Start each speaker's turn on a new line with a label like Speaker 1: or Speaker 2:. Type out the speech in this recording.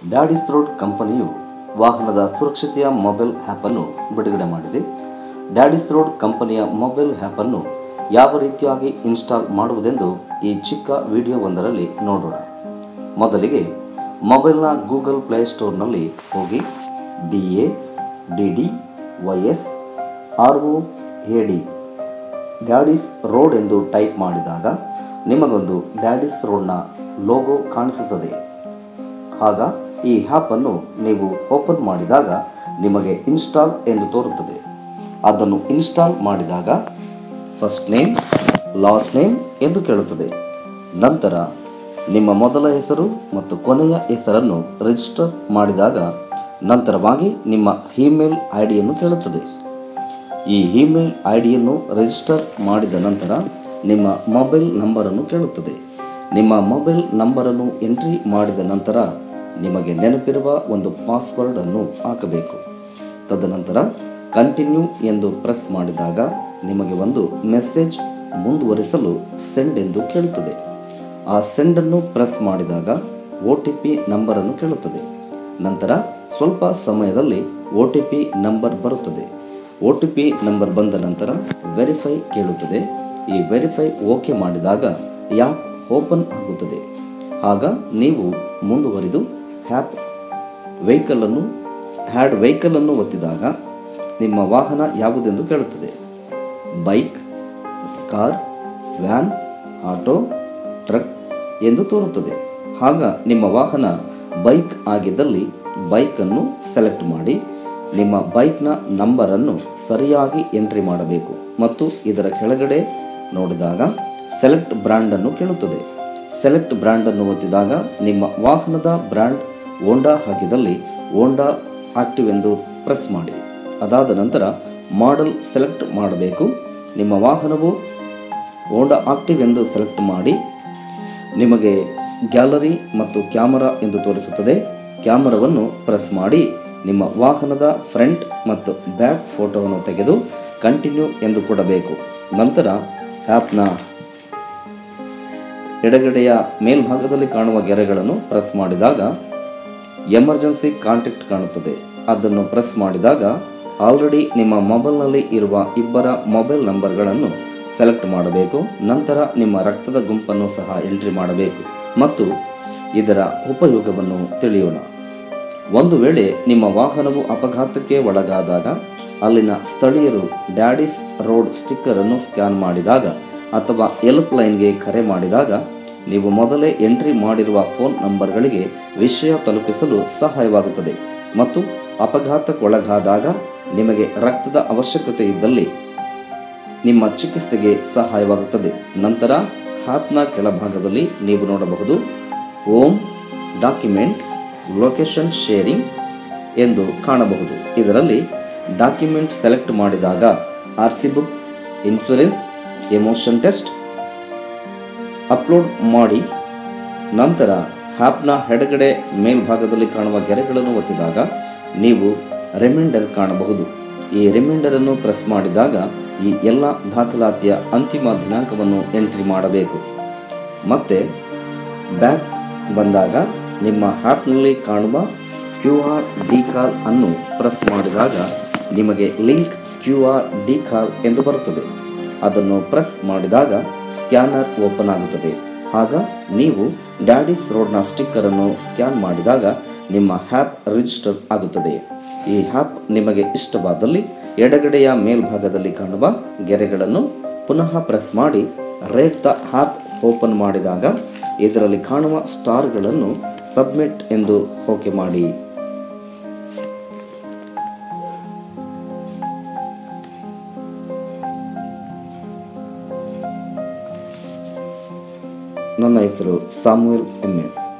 Speaker 1: ಡ್ಯಾಡಿಸ್ road ಕಂಪನಿಯು ವಾಹನದ ಸುರಕ್ಷತೆಯ ಮೊಬೈಲ್ ಆ್ಯಪನ್ನು ಬಿಡುಗಡೆ ಮಾಡಿದೆ ಡ್ಯಾಡಿಸ್ ರೋಡ್ ಕಂಪನಿಯ ಮೊಬೈಲ್ ಆ್ಯಪನ್ನು ಯಾವ ರೀತಿಯಾಗಿ ಇನ್ಸ್ಟಾಲ್ ಮಾಡುವುದೆಂದು ಈ ಚಿಕ್ಕ ವಿಡಿಯೋವೊಂದರಲ್ಲಿ ನೋಡೋಣ ಮೊದಲಿಗೆ ಮೊಬೈಲ್ನ ಗೂಗಲ್ ಪ್ಲೇಸ್ಟೋರ್ನಲ್ಲಿ ಹೋಗಿ D A D D Y S R O A D Daddy's Road ಎಂದು ಟೈಪ್ ಮಾಡಿದಾಗ ನಿಮಗೊಂದು ಡ್ಯಾಡಿಸ್ ರೋಡ್ನ ಲೋಗೋ ಕಾಣಿಸುತ್ತದೆ ಆಗ ಈ ಆ್ಯಪನ್ನು ನೀವು ಓಪನ್ ಮಾಡಿದಾಗ ನಿಮಗೆ ಇನ್ಸ್ಟಾಲ್ ಎಂದು ತೋರುತ್ತದೆ ಅದನ್ನು ಇನ್ಸ್ಟಾಲ್ ಮಾಡಿದಾಗ ಫಸ್ಟ್ ನೇಮ್ ಲಾಸ್ಟ್ ನೇಮ್ ಎಂದು ಕೇಳುತ್ತದೆ ನಂತರ ನಿಮ್ಮ ಮೊದಲ ಹೆಸರು ಮತ್ತು ಕೊನೆಯ ಹೆಸರನ್ನು ರಿಜಿಸ್ಟರ್ ಮಾಡಿದಾಗ ನಂತರವಾಗಿ ನಿಮ್ಮ ಇಮೇಲ್ ಐ ಡಿಯನ್ನು ಕೇಳುತ್ತದೆ ಈ ಇಮೇಲ್ ಐ ಡಿಯನ್ನು ರಿಜಿಸ್ಟರ್ ಮಾಡಿದ ನಂತರ ನಿಮ್ಮ ಮೊಬೈಲ್ ನಂಬರನ್ನು ಕೇಳುತ್ತದೆ ನಿಮ್ಮ ಮೊಬೈಲ್ ನಂಬರನ್ನು ಎಂಟ್ರಿ ಮಾಡಿದ ನಂತರ ನಿಮಗೆ ನೆನಪಿರುವ ಒಂದು ಪಾಸ್ವರ್ಡನ್ನು ಹಾಕಬೇಕು ತದನಂತರ ಕಂಟಿನ್ಯೂ ಎಂದು ಪ್ರೆಸ್ ಮಾಡಿದಾಗ ನಿಮಗೆ ಒಂದು ಮೆಸೇಜ್ ಮುಂದುವರಿಸಲು ಸೆಂಡ್ ಎಂದು ಕೇಳುತ್ತದೆ ಆ ಸೆಂಡನ್ನು ಪ್ರೆಸ್ ಮಾಡಿದಾಗ ಒ ಟಿ ಪಿ ನಂಬರನ್ನು ಕೇಳುತ್ತದೆ ನಂತರ ಸ್ವಲ್ಪ ಸಮಯದಲ್ಲಿ ಒ ಟಿ ಪಿ ನಂಬರ್ ಬರುತ್ತದೆ ಒ ಟಿ ಪಿ ನಂಬರ್ ಬಂದ ನಂತರ ವೆರಿಫೈ ಕೇಳುತ್ತದೆ ಈ ವೆರಿಫೈ ಓಕೆ ಮಾಡಿದಾಗ ಆ್ಯಪ್ ಓಪನ್ ಆಗುತ್ತದೆ ಆಗ ನೀವು ಮುಂದುವರಿದು ಆ್ಯಪ್ ವೆಹಿಕಲನ್ನು ಹ್ಯಾಡ್ ವೆಹಿಕಲನ್ನು ಒತ್ತಿದಾಗ ನಿಮ್ಮ ವಾಹನ ಯಾವುದೆಂದು ಕೇಳುತ್ತದೆ bike car van auto truck ಎಂದು ತೋರುತ್ತದೆ ಆಗ ನಿಮ್ಮ ವಾಹನ ಬೈಕ್ ಆಗಿದ್ದಲ್ಲಿ ಬೈಕನ್ನು ಸೆಲೆಕ್ಟ್ ಮಾಡಿ ನಿಮ್ಮ ಬೈಕ್ನ ನಂಬರನ್ನು ಸರಿಯಾಗಿ ಎಂಟ್ರಿ ಮಾಡಬೇಕು ಮತ್ತು ಇದರ ಕೆಳಗಡೆ ನೋಡಿದಾಗ ಸೆಲೆಕ್ಟ್ ಬ್ರ್ಯಾಂಡನ್ನು ಕೇಳುತ್ತದೆ ಸೆಲೆಕ್ಟ್ ಬ್ರ್ಯಾಂಡನ್ನು ಒತ್ತಿದಾಗ ನಿಮ್ಮ ವಾಹನದ ಬ್ರ್ಯಾಂಡ್ ಓಂಡಾ ಹಾಕಿದಲ್ಲಿ ಓಂಡಾ ಆಕ್ಟಿವ್ ಎಂದು ಪ್ರೆಸ್ ಮಾಡಿ ಅದಾದ ನಂತರ ಮಾಡೆಲ್ ಸೆಲೆಕ್ಟ್ ಮಾಡಬೇಕು ನಿಮ್ಮ ವಾಹನವು ಓಂಡಾ ಆಕ್ಟಿವ್ ಎಂದು ಸೆಲೆಕ್ಟ್ ಮಾಡಿ ನಿಮಗೆ ಗ್ಯಾಲರಿ ಮತ್ತು ಕ್ಯಾಮರಾ ಎಂದು ತೋರಿಸುತ್ತದೆ ಕ್ಯಾಮರಾವನ್ನು ಪ್ರೆಸ್ ಮಾಡಿ ನಿಮ್ಮ ವಾಹನದ ಫ್ರಂಟ್ ಮತ್ತು ಬ್ಯಾಕ್ ಫೋಟೋವನ್ನು ತೆಗೆದು ಕಂಟಿನ್ಯೂ ಎಂದು ಕೊಡಬೇಕು ನಂತರ ಆ್ಯಪ್ನ ಎಡಗಡೆಯ ಮೇಲ್ಭಾಗದಲ್ಲಿ ಕಾಣುವ ಗೆರೆಗಳನ್ನು ಪ್ರೆಸ್ ಮಾಡಿದಾಗ ಎಮರ್ಜೆನ್ಸಿ ಕಾಂಟ್ಯಾಕ್ಟ್ ಕಾಣುತ್ತದೆ ಅದನ್ನು ಪ್ರೆಸ್ ಮಾಡಿದಾಗ ಆಲ್ರೆಡಿ ನಿಮ್ಮ ಮೊಬೈಲ್ನಲ್ಲಿ ಇರುವ ಇಬ್ಬರ ಮೊಬೈಲ್ ನಂಬರ್ಗಳನ್ನು ಸೆಲೆಕ್ಟ್ ಮಾಡಬೇಕು ನಂತರ ನಿಮ್ಮ ರಕ್ತದ ಗುಂಪನ್ನು ಸಹ ಎಂಟ್ರಿ ಮಾಡಬೇಕು ಮತ್ತು ಇದರ ಉಪಯೋಗವನ್ನು ತಿಳಿಯೋಣ ಒಂದು ವೇಳೆ ನಿಮ್ಮ ವಾಹನವು ಅಪಘಾತಕ್ಕೆ ಒಳಗಾದಾಗ ಅಲ್ಲಿನ ಸ್ಥಳೀಯರು ಡ್ಯಾಡಿಸ್ ರೋಡ್ ಸ್ಟಿಕ್ಕರ್ ಅನ್ನು ಸ್ಕ್ಯಾನ್ ಮಾಡಿದಾಗ ಅಥವಾ ಹೆಲ್ಪ್ ಲೈನ್ಗೆ ಕರೆ ಮಾಡಿದಾಗ ನೀವು ಮೊದಲೇ ಎಂಟ್ರಿ ಮಾಡಿರುವ ಫೋನ್ ನಂಬರ್ಗಳಿಗೆ ವಿಷಯ ತಲುಪಿಸಲು ಸಹಾಯವಾಗುತ್ತದೆ ಮತ್ತು ಅಪಘಾತಕ್ಕೊಳಗಾದಾಗ ನಿಮಗೆ ರಕ್ತದ ಅವಶ್ಯಕತೆ ಇದ್ದಲ್ಲಿ ನಿಮ್ಮ ಚಿಕಿತ್ಸೆಗೆ ಸಹಾಯವಾಗುತ್ತದೆ ನಂತರ ಆ್ಯಪ್ನ ಕೆಳಭಾಗದಲ್ಲಿ ನೀವು ನೋಡಬಹುದು ಹೋಮ್ ಡಾಕ್ಯುಮೆಂಟ್ ಲೊಕೇಶನ್ ಶೇರಿಂಗ್ ಎಂದು ಕಾಣಬಹುದು ಇದರಲ್ಲಿ ಡಾಕ್ಯುಮೆಂಟ್ ಸೆಲೆಕ್ಟ್ ಮಾಡಿದಾಗ R C book insurance emission test upload ಮಾಡಿ ನಂತರ ಆ್ಯಪ್ನ ಎಡಗಡೆ ಮೇಲ್ಭಾಗದಲ್ಲಿ ಕಾಣುವ ಗೆರೆಗಳನ್ನು ಒತ್ತಿದಾಗ ನೀವು ರಿಮೈಂಡರ್ ಕಾಣಬಹುದು ಈ ರಿಮೈಂಡರನ್ನು ಪ್ರೆಸ್ ಮಾಡಿದಾಗ ಈ ಎಲ್ಲ ದಾಖಲಾತಿಯ ಅಂತಿಮ ದಿನಾಂಕವನ್ನು ಎಂಟ್ರಿ ಮಾಡಬೇಕು ಮತ್ತೆ ಬ್ಯಾಕ್ ಬಂದಾಗ ನಿಮ್ಮ ಆ್ಯಪ್ನಲ್ಲಿ ಕಾಣುವ ಕ್ಯೂ ಆರ್ ಡಿ ಕಾಲ್ ಅನ್ನು ಪ್ರೆಸ್ ಮಾಡಿದಾಗ ನಿಮಗೆ link Q R D call ಎಂದು ಬರುತ್ತದೆ ಅದನ್ನು ಪ್ರೆಸ್ ಮಾಡಿದಾಗ ಸ್ಕ್ಯಾನರ್ ಓಪನ್ ಆಗುತ್ತದೆ ಆಗ ನೀವು ಡ್ಯಾಡಿಸ್ ರೋಡ್ನ ಸ್ಟಿಕ್ಕರನ್ನು ಸ್ಕ್ಯಾನ್ ಮಾಡಿದಾಗ ನಿಮ್ಮ ಆ್ಯಪ್ ರಿಜಿಸ್ಟರ್ ಆಗುತ್ತದೆ ಈ ಆ್ಯಪ್ ನಿಮಗೆ ಇಷ್ಟವಾದಲ್ಲಿ ಎಡಗಡೆಯ ಮೇಲ್ಭಾಗದಲ್ಲಿ ಕಾಣುವ ಗೆರೆಗಳನ್ನು ಪುನಃ ಪ್ರೆಸ್ ಮಾಡಿ ರೇಟ್ ದ ಆ್ಯಪ್ ಓಪನ್ ಮಾಡಿದಾಗ ಇದರಲ್ಲಿ ಕಾಣುವ ಸ್ಟಾರ್ಗಳನ್ನು ಸಬ್ಮಿಟ್ ಎಂದು ಓಕೆ ಮಾಡಿ ನನ್ನ ಹೆಸರು ಸಾಮುವೆಲ್ ಎಂ ಎಸ್